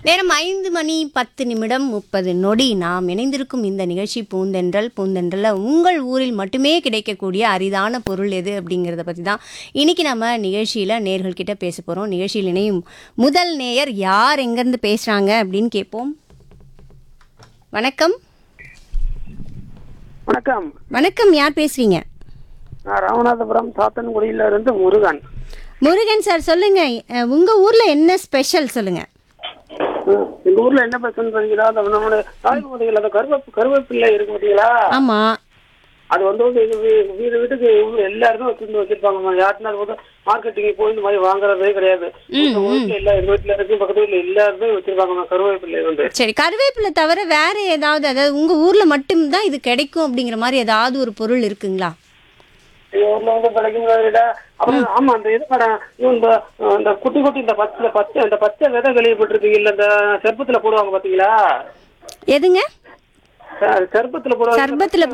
நேரம் ஐந்து மணி பத்து நிமிடம் முப்பது நொடி நாம் இணைந்திருக்கும் இந்த நிகழ்ச்சி பூந்தென்றல் பூந்தென்றலில் உங்கள் ஊரில் மட்டுமே கிடைக்கக்கூடிய அரிதான பொருள் எது அப்படிங்கிறத பற்றி தான் இன்னைக்கு நம்ம நிகழ்ச்சியில் நேர்கள் கிட்ட பேச போகிறோம் நிகழ்ச்சியில் இணையும் முதல் நேயர் யார் எங்கேருந்து பேசுகிறாங்க அப்படின்னு கேட்போம் வணக்கம் வணக்கம் வணக்கம் யார் பேசுறீங்க நான் ராமநாதபுரம் சாத்தன்குடியில இருந்து முருகன் முருகன் சார் சொல்லுங்க அஹ், உங்க ஊர்ல என்ன ஸ்பெஷல் சொல்லுங்க ம், எங்க ஊர்ல என்ன பிரச்சனை பார்த்தீங்களா அந்த நம்மளோட தாய்மொழிகள் அந்த கருவேப்பு கருவேப்பிள்ளை இருக்கு பார்த்தீங்களா ஆமா அது வந்து வந்து எங்க வீ- வீடு வீட்டுக்கு ஊர்ல எல்லாருமே வச்சிருந்து வச்சிருப்பாங்க யாருனாலும் போது மார்க்கெட்டிங் போய் இந்த மாதிரி வாங்குறதே கிடையாது எங்க வீட்டுல எல்லா எங்க வீட்டுல இருக்கு பக்கத்து வீட்டுல எல்லாருமே வச்சிருப்பாங்க கருவேப்பிள்ளை வந்து சரி கருவேப்பிலை தவிர வேற ஏதாவது அதாவது உங்க ஊர்ல மட்டும்தான் இது கிடைக்கும் அப்படிங்கிற மாதிரி ஏதாவது ஒரு பொருள் இருக்குங்களா எங்க ஊர்ல வந்து கிடைக்கும் விட அப்புறம் ஆமா அந்த இது கடை இந்த இந்த குட்டி குட்டி இந்த பச்சை பச்சை இந்த பச்சை விதை கேள்விப்பட்டிருக்கீங்க இல்ல இந்த செருப்பத்துல போடுவாங்க பாத்தீங்களா எதுங்க செருப்பத்துல போடுவாங்க சர்பத்துல